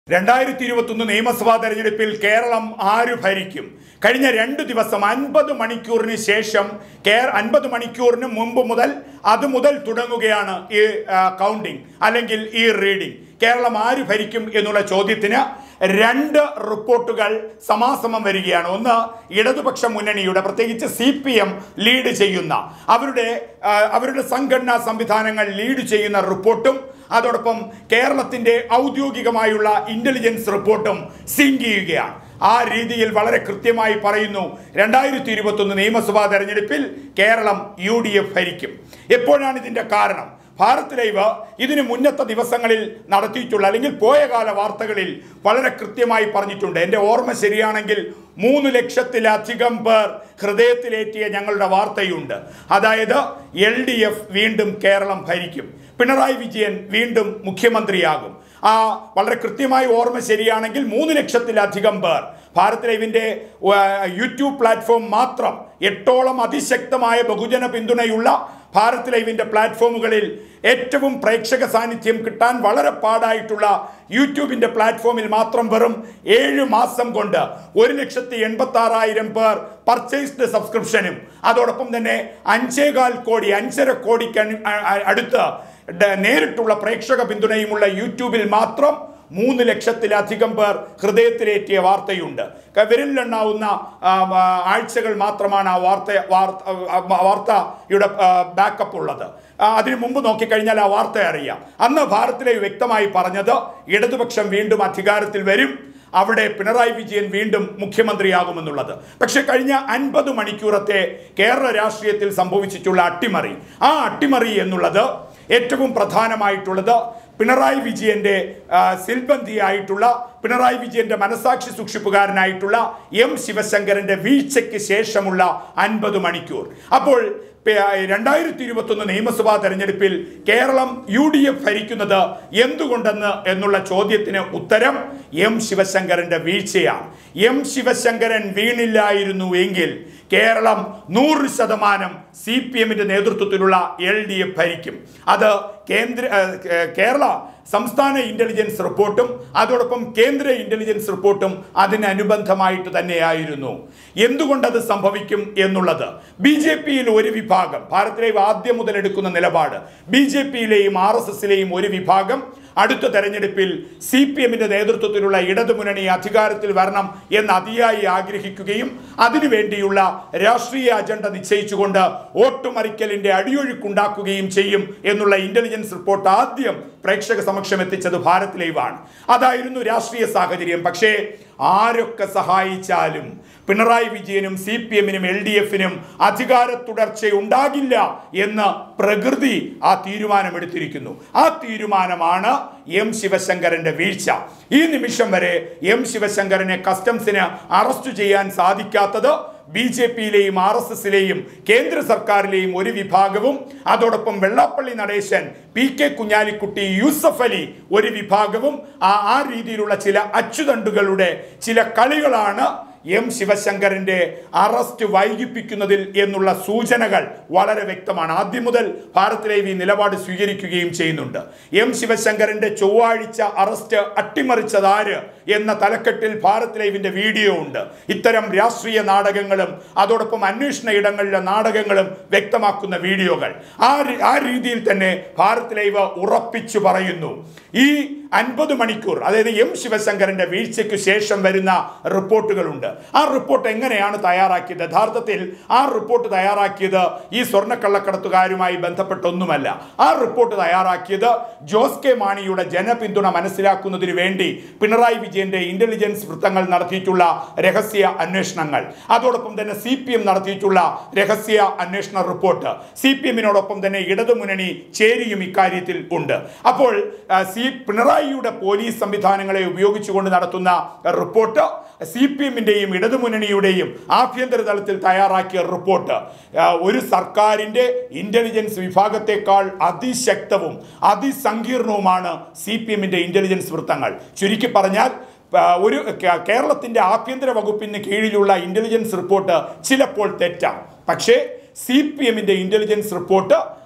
രണ്ടായിരത്തി ഇരുപത്തൊന്ന് നിയമസഭാ തെരഞ്ഞെടുപ്പിൽ കേരളം ആര് ഭരിക്കും കഴിഞ്ഞ രണ്ട് ദിവസം അൻപത് മണിക്കൂറിന് ശേഷം കേര അൻപത് മണിക്കൂറിന് മുമ്പ് മുതൽ അത് മുതൽ തുടങ്ങുകയാണ് ഈ കൗണ്ടിങ് അല്ലെങ്കിൽ ഈ റീഡിംഗ് കേരളം ആര് ഭരിക്കും എന്നുള്ള ചോദ്യത്തിന് രണ്ട് റിപ്പോർട്ടുകൾ സമാസമം വരികയാണ് ഒന്ന് ഇടതുപക്ഷ മുന്നണിയുടെ പ്രത്യേകിച്ച് സി പി എം ലീഡ് ചെയ്യുന്ന അവരുടെ ആ, അവരുടെ സംഘടനാ സംവിധാനങ്ങൾ ലീഡ് ചെയ്യുന്ന റിപ്പോർട്ടും അതോടൊപ്പം കേരളത്തിന്റെ ഔദ്യോഗികമായുള്ള ഇന്റലിജൻസ് റിപ്പോർട്ടും സിങ്ക് ചെയ്യുകയാണ് ആ രീതിയിൽ വളരെ കൃത്യമായി പറയുന്നു രണ്ടായിരത്തി ഇരുപത്തൊന്ന് നിയമസഭാ തെരഞ്ഞെടുപ്പിൽ കേരളം യു ഡി എഫ് ഭരിക്കും എപ്പോഴാണ് ഇതിന്റെ കാരണം ഭാരത് ലൈവ് ഇതിന് മുന്നത്തെ ദിവസങ്ങളിൽ നടത്തിയിട്ടുള്ള അല്ലെങ്കിൽ പോയ കാല വാർത്തകളിൽ വളരെ കൃത്യമായി പറഞ്ഞിട്ടുണ്ട് എൻ്റെ ഓർമ്മ ശരിയാണെങ്കിൽ മൂന്ന് ലക്ഷത്തിലധികം പേർ ഹൃദയത്തിലേറ്റിയ ഞങ്ങളുടെ വാർത്തയുണ്ട് അതായത് എൽ ഡി എഫ് വീണ്ടും കേരളം ഭരിക്കും പിണറായി വിജയൻ വീണ്ടും മുഖ്യമന്ത്രിയാകും ആ വളരെ കൃത്യമായി ഓർമ്മ ശരിയാണെങ്കിൽ മൂന്ന് ലക്ഷത്തിലധികം പേർ ഭാരത് ലൈവിൻ്റെ യൂട്യൂബ് പ്ലാറ്റ്ഫോം മാത്രം എട്ടോളം അതിശക്തമായ ബഹുജന പിന്തുണയുള്ള ഭാരത് ലൈവിൻ്റെ പ്ലാറ്റ്ഫോമുകളിൽ ഏറ്റവും പ്രേക്ഷക സാന്നിധ്യം കിട്ടാൻ വളരെ പാടായിട്ടുള്ള യൂട്യൂബിൻ്റെ പ്ലാറ്റ്ഫോമിൽ മാത്രം വെറും ഏഴ് മാസം കൊണ്ട് ഒരു ലക്ഷത്തി എൺപത്തി ആറായിരം പേർ പർച്ചേസ്ഡ് സബ്സ്ക്രിപ്ഷനും അതോടൊപ്പം തന്നെ അഞ്ചേകാൽ കോടി അഞ്ചര കോടിക്ക് അണ്- അ- അ- അടുത്ത് ഡ- നേരിട്ടുള്ള പ്രേക്ഷക പിന്തുണയുമുള്ള യൂട്യൂബിൽ മാത്രം മൂന്ന് ലക്ഷത്തിലധികം പേർ ഹൃദയത്തിലേറ്റിയ വാർത്തയുണ്ട് ക- വിരലിലെണ്ണാവുന്ന ആ, ആ, ആഴ്ചകൾ മാത്രമാണ് ആ വാർത്ത വാർത്ത ആ, വാർത്തയുടെ ബാക്കപ്പ് ഉള്ളത് ആ, അതിനു മുമ്പ് നോക്കിക്കഴിഞ്ഞാൽ ആ വാർത്ത അറിയാം അന്ന് ഭാരതിലെ വ്യക്തമായി പറഞ്ഞത് ഇടതുപക്ഷം വീണ്ടും അധികാരത്തിൽ വരും അവിടെ പിണറായി വിജയൻ വീണ്ടും മുഖ്യമന്ത്രിയാകുമെന്നുള്ളത് പക്ഷെ കഴിഞ്ഞ അൻപത് മണിക്കൂറത്തെ കേരള രാഷ്ട്രീയത്തിൽ സംഭവിച്ചിട്ടുള്ള അട്ടിമറി ആ അട്ടിമറി എന്നുള്ളത് ഏറ്റവും പ്രധാനമായിട്ടുള്ളത് പിണറായി വിജയന്റെ ആ, സിൽബന്ധിയായിട്ടുള്ള പിണറായി വിജയന്റെ മനസാക്ഷി സൂക്ഷിപ്പുകാരനായിട്ടുള്ള എം ശിവശങ്കരന്റെ വീഴ്ചയ്ക്ക് ശേഷമുള്ള അൻപത് മണിക്കൂർ അപ്പോൾ രണ്ടായിരത്തി ഇരുപത്തൊന്ന് നിയമസഭാ തെരഞ്ഞെടുപ്പിൽ കേരളം യു ഡി എഫ് ഭരിക്കുന്നത് എന്തുകൊണ്ടെന്ന് എന്നുള്ള ചോദ്യത്തിന് ഉത്തരം എം ശിവശങ്കരന്റെ വീഴ്ചയാണ് എം ശിവശങ്കരൻ വീണില്ലായിരുന്നു എങ്കിൽ കേരളം നൂറ് ശതമാനം സി പി എമ്മിന്റെ നേതൃത്വത്തിലുള്ള എൽ ഡി എഫ് ഭരിക്കും അത് കേന്ദ്ര ഏഹ്, കേ- കേരള സംസ്ഥാന ഇന്റലിജൻസ് റിപ്പോർട്ടും അതോടൊപ്പം കേന്ദ്ര ഇന്റലിജൻസ് റിപ്പോർട്ടും അതിനനുബന്ധമായിട്ട് തന്നെയായിരുന്നു എന്തുകൊണ്ടത് സംഭവിക്കും എന്നുള്ളത് ബി ജെ പിയിൽ ഒരു വിഭാഗം ഭാരത് ആദ്യം മുതൽ എടുക്കുന്ന നിലപാട് ബി ജെ പിയിലെയും ആർ എസ് എസിലെയും ഒരു വിഭാഗം അടുത്ത തെരഞ്ഞെടുപ്പിൽ സി പി എമ്മിന്റെ നേതൃത്വത്തിലുള്ള ഇടതുമുന്നണി അധികാരത്തിൽ വരണം എന്ന് അതിയായി ആഗ്രഹിക്കുകയും അതിനുവേണ്ടിയുള്ള രാഷ്ട്രീയ അജണ്ട നിശ്ചയിച്ചുകൊണ്ട് വോട്ടുമറിക്കലിന്റെ അടിയൊഴുക്കുണ്ടാക്കുകയും ചെയ്യും എന്നുള്ള ഇന്റലിജൻസ് റിപ്പോർട്ട് ആദ്യം പ്രേക്ഷക സമക്ഷം എത്തിച്ചത് ഭാരത് ലൈവാണ് അതായിരുന്നു രാഷ്ട്രീയ സാഹചര്യം പക്ഷേ ആരൊക്കെ സഹായിച്ചാലും പിണറായി വിജയനും സി പി എമ്മിനും എൽ ഡി എഫിനും അധികാര തുടർച്ച ഉണ്ടാകില്ല എന്ന് പ്രകൃതി ആ തീരുമാനമെടുത്തിരിക്കുന്നു ആ തീരുമാനമാണ് എം ശിവശങ്കരന്റെ വീഴ്ച ഈ നിമിഷം വരെ എം ശിവശങ്കരനെ കസ്റ്റംസിന് അറസ്റ്റ് ചെയ്യാൻ സാധിക്കാത്തത് ബി ജെ പിയിലെയും ആർ എസ് എസിലെയും കേന്ദ്ര സർക്കാരിലെയും ഒരു വിഭാഗവും അതോടൊപ്പം വെള്ളാപ്പള്ളി നടേശൻ പി കെ കുഞ്ഞാലിക്കുട്ടി യൂസഫ് അലി ഒരു വിഭാഗവും ആ ആ രീതിയിലുള്ള ചില അച്ചുതണ്ടുകളുടെ ചില കളികളാണ് എം ശിവശങ്കരന്റെ അറസ്റ്റ് വൈകിപ്പിക്കുന്നതിൽ എന്നുള്ള സൂചനകൾ വളരെ വ്യക്തമാണ് ആദ്യം മുതൽ ഭാരത് ലൈവ് ഈ നിലപാട് സ്വീകരിക്കുകയും ചെയ്യുന്നുണ്ട് എം ശിവശങ്കരന്റെ ചൊവ്വാഴ്ച അറസ്റ്റ് അട്ടിമറിച്ചതാര് എന്ന തലക്കെട്ടിൽ ഭാരത് ലൈവിന്റെ വീഡിയോ ഉണ്ട് ഇത്തരം രാഷ്ട്രീയ നാടകങ്ങളും അതോടൊപ്പം അന്വേഷണ ഇടങ്ങളിലെ നാടകങ്ങളും വ്യക്തമാക്കുന്ന വീഡിയോകൾ ആ രീ- ആ രീതിയിൽ തന്നെ ഭാരത് ലൈവ് ഉറപ്പിച്ചു പറയുന്നു ഈ അൻപത് മണിക്കൂർ അതായത് എം ശിവശങ്കരന്റെ വീഴ്ചയ്ക്ക് ശേഷം വരുന്ന റിപ്പോർട്ടുകളുണ്ട് ആ റിപ്പോർട്ട് എങ്ങനെയാണ് തയ്യാറാക്കിയത് യഥാർത്ഥത്തിൽ ആ റിപ്പോർട്ട് തയ്യാറാക്കിയത് ഈ സ്വർണ്ണക്കള്ളക്കടത്തുകാരുമായി ബന്ധപ്പെട്ടൊന്നുമല്ല ആ റിപ്പോർട്ട് തയ്യാറാക്കിയത് ജോസ് കെ മാണിയുടെ ജനപിന്തുണ മനസ്സിലാക്കുന്നതിന് വേണ്ടി പിണറായി വിജയന്റെ ഇന്റലിജൻസ് വൃത്തങ്ങൾ നടത്തിയിട്ടുള്ള രഹസ്യ അന്വേഷണങ്ങൾ അതോടൊപ്പം തന്നെ സി പി എം നടത്തിയിട്ടുള്ള രഹസ്യ അന്വേഷണ റിപ്പോർട്ട് സി പി എമ്മിനോടൊപ്പം തന്നെ ഇടതുമുന്നണി ചേരിയും ഇക്കാര്യത്തിൽ ഉണ്ട് അപ്പോൾ ആ, സി പിണറായിയുടെ പോലീസ് സംവിധാനങ്ങളെ ഉപയോഗിച്ചുകൊണ്ട് നടത്തുന്ന റിപ്പോർട്ട് സി പി എമ്മിൻ്റെയും ഇടതുമുന്നണിയുടെയും ആഭ്യന്തര തലത്തിൽ തയ്യാറാക്കിയ റിപ്പോർട്ട് ആ, ഒരു സർക്കാരിൻ്റെ ഇന്റലിജൻസ് വിഭാഗത്തെക്കാൾ അതിശക്തവും അതിസങ്കീർണവുമാണ് സി പി എമ്മിൻ്റെ ഇന്റലിജൻസ് വൃത്തങ്ങൾ ചുരുക്കി പറഞ്ഞാൽ ആ, ഒരു കേ- കേരളത്തിന്റെ ആഭ്യന്തര വകുപ്പിന് കീഴിലുള്ള ഇന്റലിജൻസ് റിപ്പോർട്ട് ചിലപ്പോൾ തെറ്റാം പക്ഷേ സി പി എമ്മിന്റെ ഇന്റലിജൻസ് റിപ്പോർട്ട്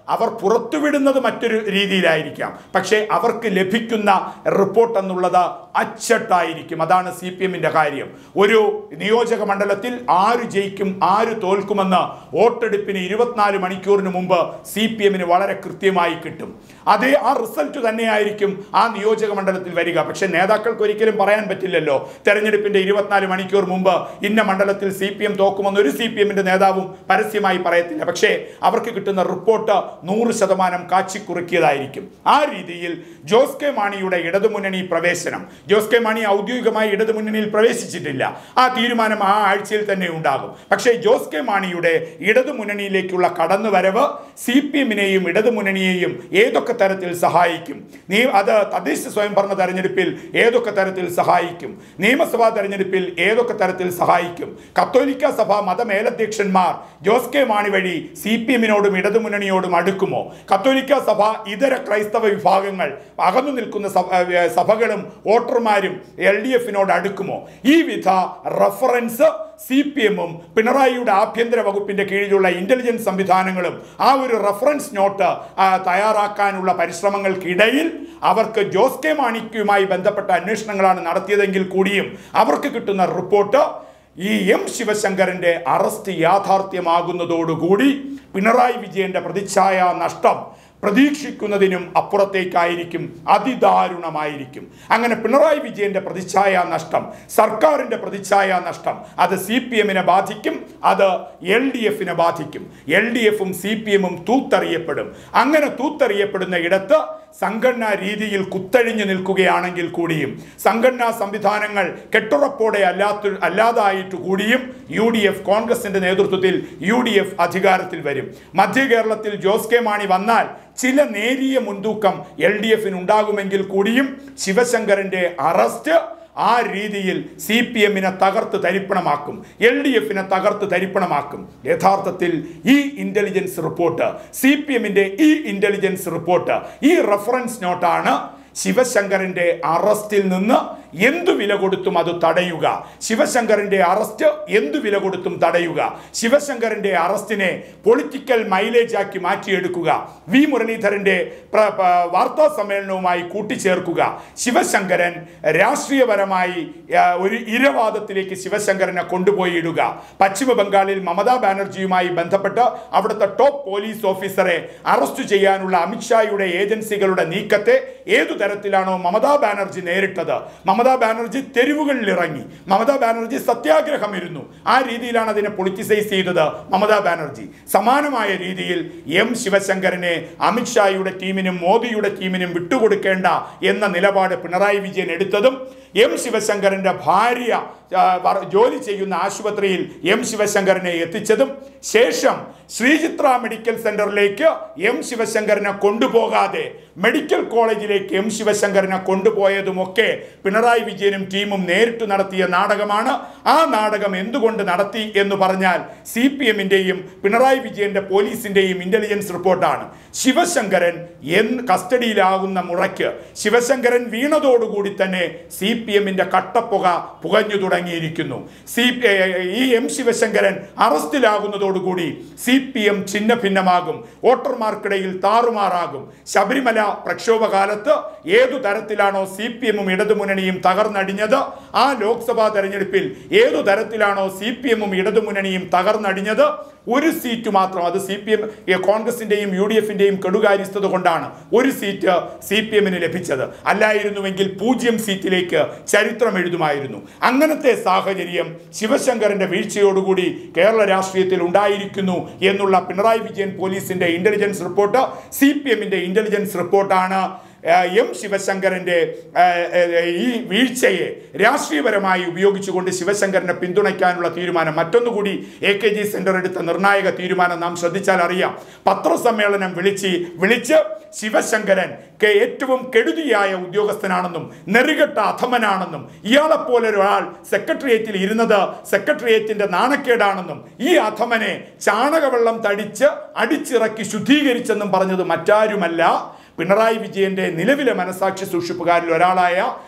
അവർ പുറത്തുവിടുന്നത് മറ്റൊരു രീതിയിലായിരിക്കാം പക്ഷേ അവർക്ക് ലഭിക്കുന്ന റിപ്പോർട്ട് എന്നുള്ളത് അച്ചട്ടായിരിക്കും അതാണ് സി പി എമ്മിന്റെ കാര്യം ഒരു നിയോജക മണ്ഡലത്തിൽ ആര് ജയിക്കും ആര് തോൽക്കുമെന്ന് വോട്ടെടുപ്പിന് ഇരുപത്തിനാല് മണിക്കൂറിന് മുമ്പ് സി പി എമ്മിന് വളരെ കൃത്യമായി കിട്ടും അതേ ആ റിസൾട്ട് തന്നെയായിരിക്കും ആ നിയോജക മണ്ഡലത്തിൽ വരിക പക്ഷേ നേതാക്കൾക്ക് ഒരിക്കലും പറയാൻ പറ്റില്ലല്ലോ തെരഞ്ഞെടുപ്പിന്റെ ഇരുപത്തിനാല് മണിക്കൂർ മുമ്പ് ഇന്ന മണ്ഡലത്തിൽ സി പി എം തോക്കുമെന്ന് ഒരു സി പി എമ്മിന്റെ നേതാവും പരസ്യമായി പറയത്തില്ല പക്ഷേ അവർക്ക് കിട്ടുന്ന റിപ്പോർട്ട് നൂറ് ശതമാനം കാച്ചിക്കുറുക്കിയതായിരിക്കും ആ രീതിയിൽ ജോസ് കെ മാണിയുടെ ഇടതുമുന്നണി പ്രവേശനം ജോസ് കെ മാണി ഔദ്യോഗികമായി ഇടതുമുന്നണിയിൽ പ്രവേശിച്ചിട്ടില്ല ആ തീരുമാനം ആ ആഴ്ചയിൽ തന്നെ ഉണ്ടാകും പക്ഷേ ജോസ് കെ മാണിയുടെ ഇടതുമുന്നണിയിലേക്കുള്ള കടന്നുവരവ് സി പി എമ്മിനെയും ഇടതുമുന്നണിയെയും ഏതൊക്കെ തരത്തിൽ സഹായിക്കും നീ അത് തദ്ദേശ സ്വയംഭരണ തെരഞ്ഞെടുപ്പിൽ ഏതൊക്കെ തരത്തിൽ സഹായിക്കും നിയമസഭാ തെരഞ്ഞെടുപ്പിൽ ഏതൊക്കെ തരത്തിൽ സഹായിക്കും കത്തോലിക്ക സഭ മതമേലധ്യക്ഷന്മാർ ജോസ് കെ മാണി വഴി സി പി എമ്മിനോടും ഇടതുമുന്നണിയോടും അടുക്കുമോ കത്തോലിക്ക സഭ ഇതര ക്രൈസ്തവ വിഭാഗങ്ങൾ അകന്നു നിൽക്കുന്ന സഭ- ഏർ സഭകളും വോട്ടർമാരും എൽ ഡി എഫിനോട് അടുക്കുമോ ഈ വിധ റഫറൻസ് സി പി എമ്മും പിണറായിയുടെ ആഭ്യന്തര വകുപ്പിന്റെ കീഴിലുള്ള ഇന്റലിജൻസ് സംവിധാനങ്ങളും ആ ഒരു റഫറൻസ് നോട്ട് ആ, തയ്യാറാക്കാനുള്ള പരിശ്രമങ്ങൾക്കിടയിൽ അവർക്ക് ജോസ് കെ മാണിക്യുമായി ബന്ധപ്പെട്ട അന്വേഷണങ്ങളാണ് നടത്തിയതെങ്കിൽ കൂടിയും അവർക്ക് കിട്ടുന്ന റിപ്പോർട്ട് ഈ എം ശിവശങ്കരന്റെ അറസ്റ്റ് യാഥാർത്ഥ്യമാകുന്നതോടുകൂടി പിണറായി വിജയന്റെ പ്രതിച്ഛായ നഷ്ടം പ്രതീക്ഷിക്കുന്നതിനും അപ്പുറത്തേക്കായിരിക്കും അതിദാരുണമായിരിക്കും അങ്ങനെ പിണറായി വിജയന്റെ പ്രതിച്ഛായ നഷ്ടം സർക്കാരിന്റെ പ്രതിച്ഛായ നഷ്ടം അത് സി പി എമ്മിനെ ബാധിക്കും അത് എൽ ഡി എഫിനെ ബാധിക്കും എൽ ഡി എഫും സി പി എമ്മും തൂത്തെറിയപ്പെടും അങ്ങനെ തൂത്തെറിയപ്പെടുന്ന ഇടത്ത് സംഘടനാ രീതിയിൽ കുത്തഴിഞ്ഞു നിൽക്കുകയാണെങ്കിൽ കൂടിയും സംഘടനാ സംവിധാനങ്ങൾ കെട്ടുറപ്പോടെ അല്ലാത്ത അല്ലാതായിട്ട് കൂടിയും യു ഡി എഫ് കോൺഗ്രസിന്റെ നേതൃത്വത്തിൽ യു ഡി എഫ് അധികാരത്തിൽ വരും മധ്യ കേരളത്തിൽ ജോസ് കെ മാണി വന്നാൽ ചില നേരിയ മുൻതൂക്കം എൽ ഡി എഫിന് ഉണ്ടാകുമെങ്കിൽ കൂടിയും ശിവശങ്കരന്റെ അറസ്റ്റ് ആ രീതിയിൽ സി പി എമ്മിനെ തകർത്ത് തരിപ്പണമാക്കും എൽ ഡി എഫിനെ തകർത്ത് തരിപ്പണമാക്കും യഥാർത്ഥത്തിൽ ഈ ഇന്റലിജൻസ് റിപ്പോർട്ട് സി പി എമ്മിന്റെ ഈ ഇന്റലിജൻസ് റിപ്പോർട്ട് ഈ റഫറൻസ് നോട്ടാണ് ശിവശങ്കരന്റെ അറസ്റ്റിൽ നിന്ന് എന്തു വില കൊടുത്തും അത് തടയുക ശിവശങ്കരന്റെ അറസ്റ്റ് എന്തു വില കൊടുത്തും തടയുക ശിവശങ്കരന്റെ അറസ്റ്റിനെ പൊളിറ്റിക്കൽ മൈലേജ് ആക്കി മാറ്റിയെടുക്കുക വി മുരളീധരന്റെ പ്ര- പ- വാർത്താ സമ്മേളനവുമായി കൂട്ടിച്ചേർക്കുക ശിവശങ്കരൻ രാഷ്ട്രീയപരമായി ആ, ഒരു ഇരവാദത്തിലേക്ക് ശിവശങ്കരനെ കൊണ്ടുപോയി ഇടുക പശ്ചിമ ബംഗാളിൽ മമതാ ബാനർജിയുമായി ബന്ധപ്പെട്ട് അവിടുത്തെ ടോപ്പ് പോലീസ് ഓഫീസറെ അറസ്റ്റ് ചെയ്യാനുള്ള അമിത്ഷായുടെ ഏജൻസികളുടെ നീക്കത്തെ ഏതു തരത്തിലാണോ മമതാ ബാനർജി നേരിട്ടത് മമതാ ബാനർജി തെരുവുകളിൽ ഇറങ്ങി മമതാ ബാനർജി സത്യാഗ്രഹം ഇരുന്നു ആ രീതിയിലാണ് അതിനെ പൊളിറ്റിസൈസ് ചെയ്തത് മമതാ ബാനർജി സമാനമായ രീതിയിൽ എം ശിവശങ്കരനെ അമിത്ഷായുടെ ടീമിനും മോദിയുടെ ടീമിനും വിട്ടുകൊടുക്കേണ്ട എന്ന നിലപാട് പിണറായി വിജയൻ എടുത്തതും എം ശിവശങ്കരന്റെ ഭാര്യ ആ, വർ- ജോലി ചെയ്യുന്ന ആശുപത്രിയിൽ എം ശിവശങ്കരനെ എത്തിച്ചതും ശേഷം ശ്രീചിത്ര മെഡിക്കൽ സെന്ററിലേക്ക് എം ശിവശങ്കരനെ കൊണ്ടുപോകാതെ മെഡിക്കൽ കോളേജിലേക്ക് എം ശിവശങ്കരനെ കൊണ്ടുപോയതുമൊക്കെ പിണറായി വിജയനും ടീമും നേരിട്ട് നടത്തിയ നാടകമാണ് ആ നാടകം എന്തുകൊണ്ട് നടത്തി എന്ന് പറഞ്ഞാൽ സി പി എമ്മിന്റെയും പിണറായി വിജയന്റെ പോലീസിന്റെയും ഇന്റലിജൻസ് റിപ്പോർട്ടാണ് ശിവശങ്കരൻ എന്ന് കസ്റ്റഡിയിലാകുന്ന മുറയ്ക്ക് ശിവശങ്കരൻ വീണതോടുകൂടി തന്നെ സി പി എമ്മിന്റെ കട്ടപ്പുക പുകഞ്ഞു തുടങ്ങിയിരിക്കുന്നു സി ഈ എം ശിവശങ്കരൻ അറസ്റ്റിലാകുന്നതോടുകൂടി സി പി എം ഛിന്ന ഭിന്നമാകും വോട്ടർമാർക്കിടയിൽ താറുമാറാകും ശബരിമല പ്രക്ഷോഭകാലത്ത് ഏതു തരത്തിലാണോ സി പി എമ്മും ഇടതുമുന്നണിയും തകർന്നടിഞ്ഞത് ആ ലോക്സഭാ തെരഞ്ഞെടുപ്പിൽ ഏതു തരത്തിലാണോ സി പി എമ്മും ഇടതുമുന്നണിയും തകർന്നടിഞ്ഞത് ഒരു സീറ്റ് മാത്രം അത് സി പി എം കോൺഗ്രസിന്റെയും യു ഡി എഫിന്റെയും കെടുകാര്യസ്ഥത കൊണ്ടാണ് ഒരു സീറ്റ് സി പി എമ്മിന് ലഭിച്ചത് അല്ലായിരുന്നുവെങ്കിൽ പൂജ്യം സീറ്റിലേക്ക് ചരിത്രം എഴുതുമായിരുന്നു അങ്ങനത്തെ സാഹചര്യം ശിവശങ്കരന്റെ വീഴ്ചയോടുകൂടി കേരള രാഷ്ട്രീയത്തിൽ ഉണ്ടായിരിക്കുന്നു എന്നുള്ള പിണറായി വിജയൻ പോലീസിന്റെ ഇന്റലിജൻസ് റിപ്പോർട്ട് സി പി എമ്മിന്റെ ഇന്റലിജൻസ് റിപ്പോർട്ടാണ് ഏഹ്, എം ശിവശങ്കരന്റെ ഏഹ്, ഏഹ്, ഈ വീഴ്ചയെ രാഷ്ട്രീയപരമായി ഉപയോഗിച്ചുകൊണ്ട് ശിവശങ്കരനെ പിന്തുണയ്ക്കാനുള്ള തീരുമാനം മറ്റൊന്നുകൂടി എ കെ ജി സെന്റർ എടുത്ത നിർണായക തീരുമാനം നാം ശ്രദ്ധിച്ചാൽ അറിയാം പത്രസമ്മേളനം വിളിച്ച് വിളിച്ച് ശിവശങ്കരൻ കെ ഏറ്റവും കെടുതിയായ ഉദ്യോഗസ്ഥനാണെന്നും നെറികെട്ട അധമനാണെന്നും ഇയാളെപ്പോലെ ഒരാൾ സെക്രട്ടേറിയറ്റിൽ ഇരുന്നത് സെക്രട്ടേറിയറ്റിന്റെ നാണക്കേടാണെന്നും ഈ അധമനെ ചാണകവെള്ളം തടിച്ച് അടിച്ചിറക്കി ശുദ്ധീകരിച്ചെന്നും പറഞ്ഞത് മറ്റാരുമല്ല പിണറായി വിജയന്റെ നിലവിലെ മനസാക്ഷി സൂക്ഷിപ്പുകാരിൽ ഒരാളായ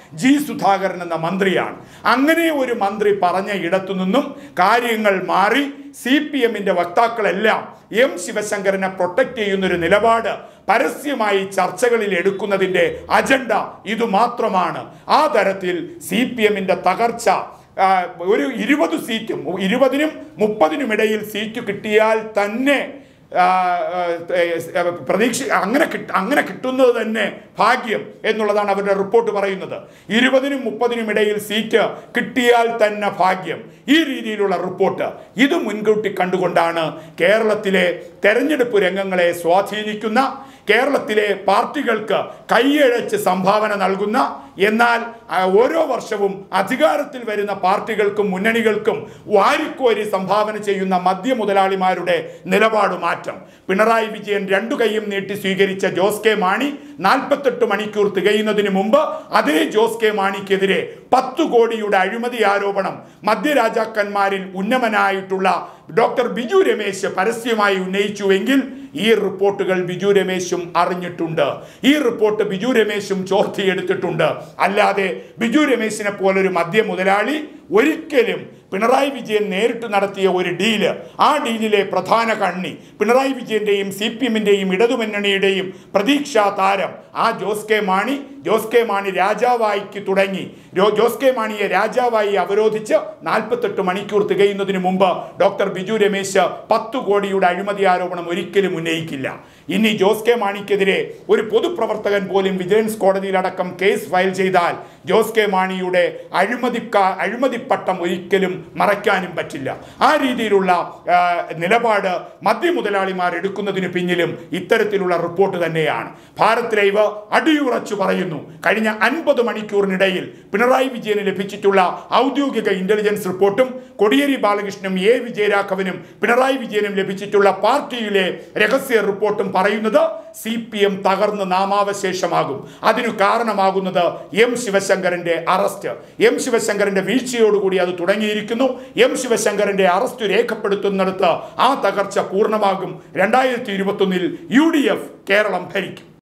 ജി സുധാകരൻ എന്ന മന്ത്രിയാണ് അങ്ങനെ ഒരു മന്ത്രി പറഞ്ഞ ഇടത്തു നിന്നും കാര്യങ്ങൾ മാറി സി പി എമ്മിന്റെ വക്താക്കളെല്ലാം എം ശിവശങ്കരനെ പ്രൊട്ടക്ട് ചെയ്യുന്ന ഒരു നിലപാട് പരസ്യമായി ചർച്ചകളിൽ എടുക്കുന്നതിന്റെ അജണ്ട ഇത് മാത്രമാണ് ആ തരത്തിൽ സി പി എമ്മിന്റെ തകർച്ച ആ, ഒരു ഇരുപത് സീറ്റും ഇരുപതിനും മുപ്പതിനും ഇടയിൽ സീറ്റ് കിട്ടിയാൽ തന്നെ ആ, ആ, ഏ, പ്രതീക്ഷ അങ്ങനെ കിട്ട അങ്ങനെ കിട്ടുന്നത് തന്നെ ഭാഗ്യം എന്നുള്ളതാണ് അവരുടെ റിപ്പോർട്ട് പറയുന്നത് ഇരുപതിനും മുപ്പതിനും ഇടയിൽ സീറ്റ് കിട്ടിയാൽ തന്നെ ഭാഗ്യം ഈ രീതിയിലുള്ള റിപ്പോർട്ട് ഇത് മുൻകൂട്ടി കണ്ടുകൊണ്ടാണ് കേരളത്തിലെ തെരഞ്ഞെടുപ്പ് രംഗങ്ങളെ സ്വാധീനിക്കുന്ന കേരളത്തിലെ പാർട്ടികൾക്ക് കൈയഴച്ച് സംഭാവന നൽകുന്ന എന്നാൽ ആ, ഓരോ വർഷവും അധികാരത്തിൽ വരുന്ന പാർട്ടികൾക്കും മുന്നണികൾക്കും വാരിക്കോരി സംഭാവന ചെയ്യുന്ന മദ്യ മുതലാളിമാരുടെ നിലപാട് മാറ്റം പിണറായി വിജയൻ രണ്ടു കൈയും നീട്ടി സ്വീകരിച്ച ജോസ് കെ മാണി നാൽപ്പത്തെട്ട് മണിക്കൂർ തികയുന്നതിന് മുമ്പ് അതേ ജോസ് കെ മാണിക്കെതിരെ പത്തു കോടിയുടെ അഴിമതി ആരോപണം മദ്യരാജാക്കന്മാരിൽ ഉന്നമനായിട്ടുള്ള ഡോക്ടർ ബിജു രമേശ് പരസ്യമായി ഉന്നയിച്ചുവെങ്കിൽ ഈ റിപ്പോർട്ടുകൾ ബിജു രമേശും അറിഞ്ഞിട്ടുണ്ട് ഈ റിപ്പോർട്ട് ബിജു രമേശും ചോർത്തിയെടുത്തിട്ടുണ്ട് അല്ലാതെ ബിജു രമേശിനെ പോലൊരു മദ്യ മുതലാളി ഒരിക്കലും പിണറായി വിജയൻ നേരിട്ട് നടത്തിയ ഒരു ഡീല് ആ ഡീലിലെ പ്രധാന കണ്ണി പിണറായി വിജയന്റെയും സി പി എമ്മിന്റെയും ഇടതുമുന്നണിയുടെയും പ്രതീക്ഷാ താരം ആ ജോസ് കെ മാണി ജോസ് കെ മാണി രാജാവായിക്ക് തുടങ്ങി രോ- ജോസ് കെ മാണിയെ രാജാവായി അവരോധിച്ച് നാൽപ്പത്തെട്ട് മണിക്കൂർ തികയുന്നതിന് മുമ്പ് ഡോക്ടർ ബിജു രമേശ് പത്ത് കോടിയുടെ അഴിമതി ആരോപണം ഒരിക്കലും ഉന്നയിക്കില്ല ഇനി ജോസ് കെ മാണിക്കെതിരെ ഒരു പൊതുപ്രവർത്തകൻ പോലും വിജിലൻസ് കോടതിയിലടക്കം കേസ് ഫയൽ ചെയ്താൽ ജോസ് കെ മാണിയുടെ അഴിമതിക്കാ അഴിമതിപ്പട്ടം ഒരിക്കലും മറയ്ക്കാനും പറ്റില്ല ആ രീതിയിലുള്ള ആ, നിലപാട് മദ്യമുതലാളിമാർ എടുക്കുന്നതിന് പിന്നിലും ഇത്തരത്തിലുള്ള റിപ്പോർട്ട് തന്നെയാണ് ഭാരത് ലൈവ് അടിയുറച്ചു പറയുന്നു കഴിഞ്ഞ അൻപത് മണിക്കൂറിനിടയിൽ പിണറായി വിജയന് ലഭിച്ചിട്ടുള്ള ഔദ്യോഗിക ഇന്റലിജൻസ് റിപ്പോർട്ടും കോടിയേരി ബാലകൃഷ്ണനും എ വിജയരാഘവനും പിണറായി വിജയനും ലഭിച്ചിട്ടുള്ള പാർട്ടിയിലെ രഹസ്യ റിപ്പോർട്ടും പറയുന്നത് സി പി എം തകർന്ന് നാമാവശേഷമാകും അതിനു കാരണമാകുന്നത് എം ശിവശങ്കരന്റെ അറസ്റ്റ് എം ശിവശങ്കരന്റെ വീഴ്ചയോടുകൂടി അത് തുടങ്ങിയിരിക്കുന്നു എം ശിവശങ്കരന്റെ അറസ്റ്റ് രേഖപ്പെടുത്തുന്നിടത്ത് ആ തകർച്ച പൂർണ്ണമാകും രണ്ടായിരത്തി ഇരുപത്തൊന്നിൽ യു ഡി എഫ് കേരളം ഭരിക്കും